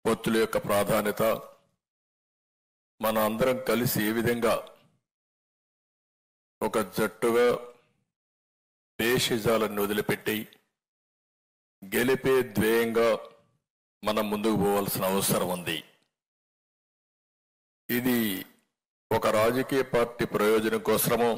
పొత్తుల యొక్క ప్రాధాన్యత మన అందరం కలిసి ఏ విధంగా ఒక జట్టుగా పేషిజాలను వదిలిపెట్టి గెలిపే ధ్యేయంగా మనం ముందుకు పోవాల్సిన అవసరం ఉంది ఇది ఒక రాజకీయ పార్టీ ప్రయోజనం కోసమో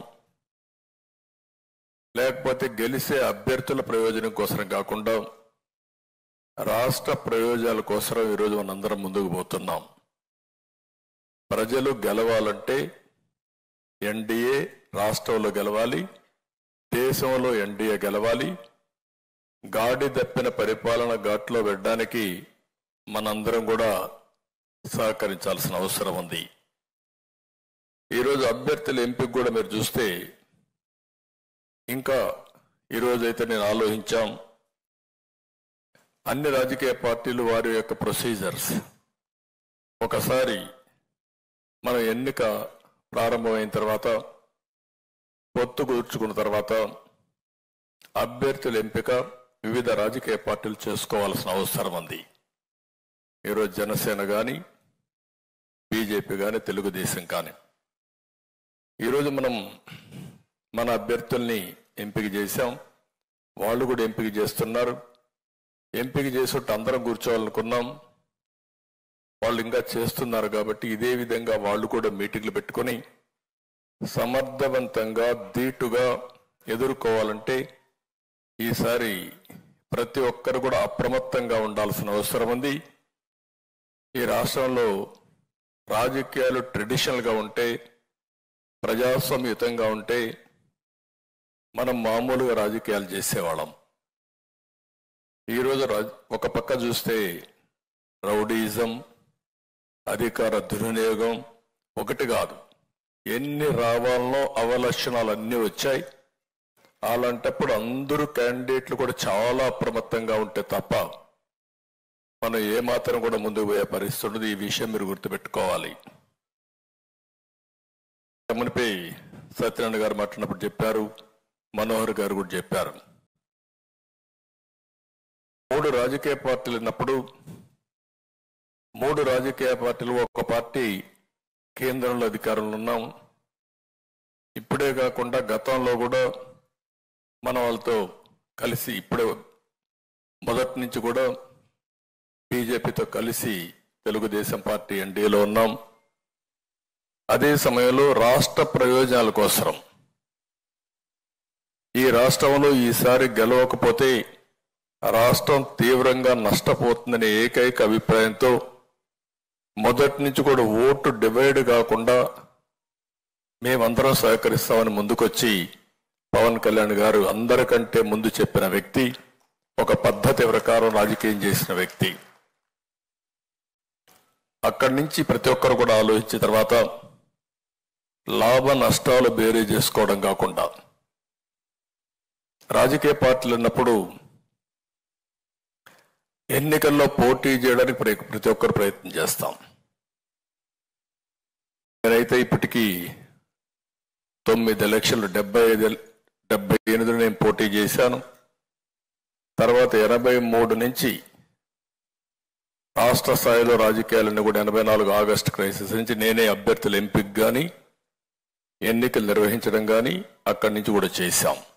లేకపోతే గెలిసే అభ్యర్థుల ప్రయోజనం కోసం కాకుండా రాష్ట్ర ప్రయోజనాల కోసం ఈరోజు మనందరం ముందుకు పోతున్నాం ప్రజలు గెలవాలంటే ఎన్డీఏ రాష్ట్రంలో గెలవాలి దేశంలో ఎన్డీఏ గెలవాలి గాడి తప్పిన పరిపాలన ఘాట్లో పెట్టడానికి మనందరం కూడా సహకరించాల్సిన అవసరం ఉంది ఈరోజు అభ్యర్థుల ఎంపిక కూడా మీరు చూస్తే ఇంకా ఈరోజు అయితే నేను ఆలోచించాం అన్ని రాజకీయ పార్టీలు వారి యొక్క ప్రొసీజర్స్ ఒకసారి మన ఎన్నిక ప్రారంభమైన తర్వాత పొత్తు కూర్చుకున్న తర్వాత అభ్యర్థుల ఎంపిక వివిధ రాజకీయ పార్టీలు చేసుకోవాల్సిన అవసరం ఉంది ఈరోజు జనసేన కానీ బీజేపీ కానీ తెలుగుదేశం కానీ ఈరోజు మనం మన అభ్యర్థుల్ని ఎంపిక చేశాం వాళ్ళు కూడా ఎంపిక చేస్తున్నారు ఎంపిక చేసేట్టు అందరం కూర్చోవాలనుకున్నాం వాళ్ళు ఇంకా చేస్తున్నారు కాబట్టి ఇదే విధంగా వాళ్ళు కూడా మీటింగ్లు పెట్టుకొని సమర్థవంతంగా ధీటుగా ఎదుర్కోవాలంటే ఈసారి ప్రతి ఒక్కరు కూడా అప్రమత్తంగా ఉండాల్సిన అవసరం ఉంది ఈ రాష్ట్రంలో రాజకీయాలు ట్రెడిషనల్గా ఉంటే ప్రజాస్వామ్యయుతంగా ఉంటే మనం మామూలుగా రాజకీయాలు చేసేవాళ్ళం ఈరోజు రాజ్- ఒక పక్క చూస్తే రౌడీయిజం అధికార దుర్వినియోగం ఒకటి కాదు ఎన్ని రావాలనో అవలక్షణాలు అన్నీ వచ్చాయి అలాంటప్పుడు అందరూ క్యాండిడేట్లు కూడా చాలా అప్రమత్తంగా ఉంటే తప్ప మనం ఏమాత్రం కూడా ముందుకు పోయే పరిస్థితి ఉండదు ఈ విషయం మీరు గుర్తుపెట్టుకోవాలి మునిపై సత్యనారాయణ గారు మాట్లాడినప్పుడు చెప్పారు మనోహర్ గారు కూడా చెప్పారు మూడు రాజకీయ పార్టీలు ఉన్నప్పుడు మూడు రాజకీయ పార్టీలు ఒక పార్టీ కేంద్రంలో అధికారంలో ఉన్నాం ఇప్పుడే కాకుండా గతంలో కూడా మన వాళ్ళతో కలిసి ఇప్పుడే మొదటి నుంచి కూడా బీజేపీతో కలిసి తెలుగుదేశం పార్టీ ఎన్డీఏలో ఉన్నాం అదే సమయంలో రాష్ట్ర ప్రయోజనాల కోసం ఈ రాష్ట్రంలో ఈసారి గెలవకపోతే రాష్ట్రం తీవ్రంగా నష్టపోతుందనే ఏకైక అభిప్రాయంతో మొదటి నుంచి కూడా ఓటు డివైడ్ కాకుండా మేమందరం సహకరిస్తామని ముందుకొచ్చి పవన్ కళ్యాణ్ గారు అందరికంటే ముందు చెప్పిన వ్యక్తి ఒక పద్ధతి ప్రకారం రాజకీయం చేసిన వ్యక్తి అక్కడి నుంచి ప్రతి ఒక్కరు కూడా ఆలోచించిన తర్వాత లాభ నష్టాలు బేరీ చేసుకోవడం కాకుండా రాజకీయ పార్టీలు ఉన్నప్పుడు ఎన్నికల్లో పోటీ చేయడానికి ప్ర- ప్రతి ఒక్కరు ప్రయత్నం చేస్తాం నేనైతే ఇప్పటికీ తొమ్మిది ఎలక్షన్లు డెబ్బై ఐదు ఎల్- డెబ్బై ఎనిమిదిలో నేను పోటీ చేశాను తర్వాత ఎనభై మూడు నుంచి రాష్ట్ర స్థాయిలో రాజకీయాలన్నీ కూడా ఎనభై నాలుగు ఆగస్టు క్రైసిస్ నుంచి నేనే అభ్యర్థుల ఎంపిక కానీ ఎన్నికలు నిర్వహించడం కానీ అక్కడి నుంచి కూడా చేశాం